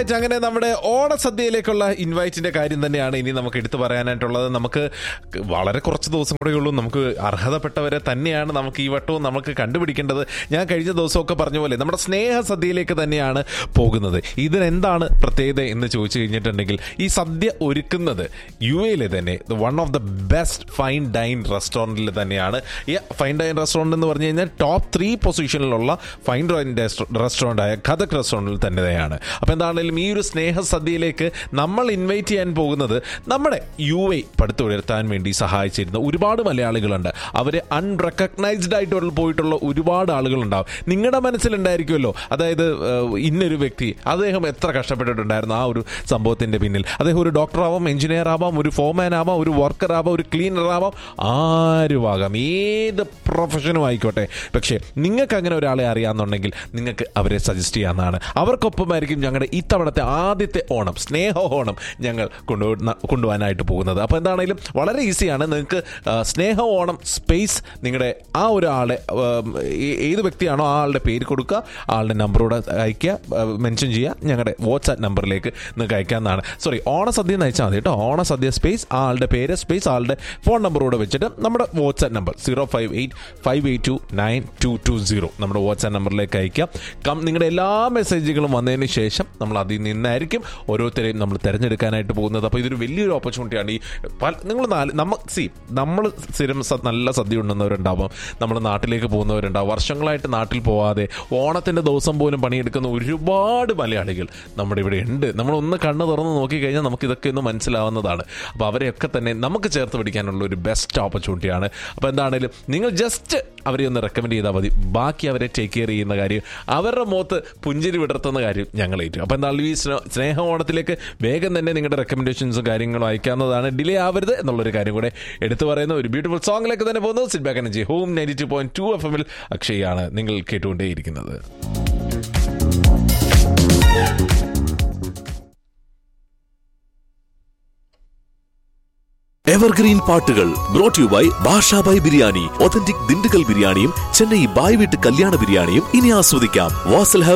right അങ്ങനെ നമ്മുടെ ഓണസദ്യയിലേക്കുള്ള ഇൻവൈറ്റിന്റെ കാര്യം തന്നെയാണ് ഇനി നമുക്ക് എടുത്തു പറയാനായിട്ടുള്ളത് നമുക്ക് വളരെ കുറച്ച് ദിവസം കൂടെ ഉള്ളൂ നമുക്ക് അർഹതപ്പെട്ടവരെ തന്നെയാണ് നമുക്ക് ഈ വട്ടവും നമുക്ക് കണ്ടുപിടിക്കേണ്ടത് ഞാൻ കഴിഞ്ഞ ദിവസമൊക്കെ പറഞ്ഞ പോലെ നമ്മുടെ സ്നേഹ സദ്യയിലേക്ക് തന്നെയാണ് പോകുന്നത് ഇതിനെന്താണ് പ്രത്യേകത എന്ന് ചോദിച്ചു കഴിഞ്ഞിട്ടുണ്ടെങ്കിൽ ഈ സദ്യ ഒരുക്കുന്നത് യു എയിലെ തന്നെ one of the best fine dine റെസ്റ്റോറൻറ്റിൽ തന്നെയാണ് ഈ ഫൈൻ ഡൈൻ റെസ്റ്റോറൻറ്റ് എന്ന് പറഞ്ഞു കഴിഞ്ഞാൽ ടോപ്പ് ത്രീ പൊസിഷനിലുള്ള ഫൈൻ ഡൈൻ റെസ്റ്റോറൻ്റ് ആയ കഥക് റെസ്റ്റോറൻറ്റിൽ തന്നെയാണ് അപ്പോൾ എന്താണെങ്കിലും ഈ ഒരു സ്നേഹ സദ്യയിലേക്ക് നമ്മൾ ഇൻവൈറ്റ് ചെയ്യാൻ പോകുന്നത് നമ്മുടെ യു എ പടുത്തുയർത്താൻ വേണ്ടി സഹായിച്ചിരുന്ന ഒരുപാട് മലയാളികളുണ്ട് അവർ അൺറെക്കഗ്നൈസ്ഡ് ആയിട്ട് പോയിട്ടുള്ള ഒരുപാട് ആളുകളുണ്ടാവും നിങ്ങളുടെ മനസ്സിലുണ്ടായിരിക്കുമല്ലോ അതായത് ഏഹ്, ഇന്നൊരു വ്യക്തി അദ്ദേഹം എത്ര കഷ്ടപ്പെട്ടിട്ടുണ്ടായിരുന്നു ആ ഒരു സംഭവത്തിൻ്റെ പിന്നിൽ അദ്ദേഹം ഒരു ഡോക്ടർ ആവാം എഞ്ചിനീയർ ആവാം ഒരു ഫോമാൻ ആവാം ഒരു വർക്കർ ആവാം ഒരു ക്ലീനർ ആവാം ആരുമാകാം ഏത് പ്രൊഫഷനും ആയിക്കോട്ടെ പക്ഷേ നിങ്ങൾക്ക് അങ്ങനെ ഒരാളെ അറിയാമെന്നുണ്ടെങ്കിൽ നിങ്ങൾക്ക് അവരെ സജസ്റ്റ് ചെയ്യാവുന്നതാണ് അവർക്കൊപ്പമായിരിക്കും ഞങ്ങളുടെ ഇത്തവണത്തെ ആദ്യത്തെ ഓണം സ്നേഹ ഓണം ഞങ്ങൾ കൊണ്ടു കൊണ്ടുപോകാനായിട്ട് പോകുന്നത് അപ്പോൾ എന്താണെങ്കിലും വളരെ ഈസിയാണ് നിങ്ങൾക്ക് ആ, സ്നേഹ ഓണം സ്പേസ് നിങ്ങളുടെ ആ ഒരാളെ ആ, ഏ- ഏത് വ്യക്തിയാണോ ആ ആളുടെ പേര് കൊടുക്കുക ആളുടെ നമ്പറോടെ അയക്കുക മെൻഷൻ ചെയ്യുക ഞങ്ങളുടെ വാട്സാപ്പ് നമ്പറിലേക്ക് നിങ്ങൾക്ക് അയക്കാവുന്നതാണ് സോറി ഓണസദ്യ എന്ന് അയച്ചാൽ മതി കേട്ടോ ഓണസദ്യ സ്പേസ് ആ ആളുടെ പേര് സ്പേസ് ആളുടെ ഫോൺ നമ്പറോടെ വെച്ചിട്ട് നമ്മുടെ WhatsApp number zero five eight five eight two nine two two zero നമ്മുടെ വാട്സാപ്പ് നമ്പറിലേക്ക് അയക്കാം കം നിങ്ങളുടെ എല്ലാ മെസ്സേജുകളും വന്നതിന് ശേഷം നമ്മൾ അതിൽ നിന്നായിരിക്കും ഓരോരുത്തരെയും നമ്മൾ തിരഞ്ഞെടുക്കാനായിട്ട് പോകുന്നത് അപ്പോൾ ഇതൊരു വലിയൊരു ഓപ്പർച്യൂണിറ്റിയാണ് ഈ പല നിങ്ങൾ നാല് നമ്മ സി നമ്മൾ സ്ഥിരം സ- നല്ല സദ്യ ഉണ്ണുന്നവരുണ്ടാവും നമ്മൾ നാട്ടിലേക്ക് പോകുന്നവരുണ്ടാവും വർഷങ്ങളായിട്ട് നാട്ടിൽ പോവാതെ ഓണത്തിൻ്റെ ദിവസം പോലും പണിയെടുക്കുന്ന ഒരുപാട് മലയാളികൾ നമ്മുടെ ഇവിടെ ഉണ്ട് നമ്മളൊന്ന് കണ്ണ് തുറന്ന് നോക്കിക്കഴിഞ്ഞാൽ നമുക്ക് ഇതൊക്കെ ഒന്ന് മനസ്സിലാവുന്നതാണ് അപ്പോൾ അവരെയൊക്കെ തന്നെ നമുക്ക് ചേർത്ത് പിടിക്കാനുള്ള ഒരു ബെസ്റ്റ് ഓപ്പർച്യൂണിറ്റിയാണ് അപ്പോൾ എന്താണേലും നിങ്ങൾ ജസ്റ്റ് അവരെ ഒന്ന് റെക്കമെൻഡ് ചെയ്താൽ മതി ബാക്കി അവരെ ടേക്ക് കെയർ ചെയ്യുന്ന കാര്യം അവരുടെ മുഖത്ത് പുഞ്ചിരി വിടർത്തുന്ന കാര്യം ഞങ്ങൾ ഏറ്റു അപ്പോൾ എന്തായാലും ഈ സ്നേ- സ്നേഹ ഓണത്തിലേക്ക് വേഗം തന്നെ നിങ്ങളുടെ റെക്കമെൻഡേഷൻസും കാര്യങ്ങളും അയക്കാവുന്നതാണ് ഡിലേ ആവരുത് എന്നുള്ളൊരു കാര്യം കൂടെ എടുത്തു പറയുന്ന ഒരു ബ്യൂട്ടിഫുൾ സോങ്ങിലേക്ക് തന്നെ പോകുന്നു sit back energy home ninety two point two F എമ്മിൽ അക്ഷയാണ് നിങ്ങൾ കേട്ടുകൊണ്ടേയിരിക്കുന്നത് എവർഗ്രീൻ പാട്ടുകൾ brought you by Bashabhai biryani authentic Dindigul ബിരിയാണിയും ചെന്നൈ ബായ് വീട്ട് കല്യാണ ബിരിയാണിയും ഇനി ആസ്വദിക്കാം വാസൽ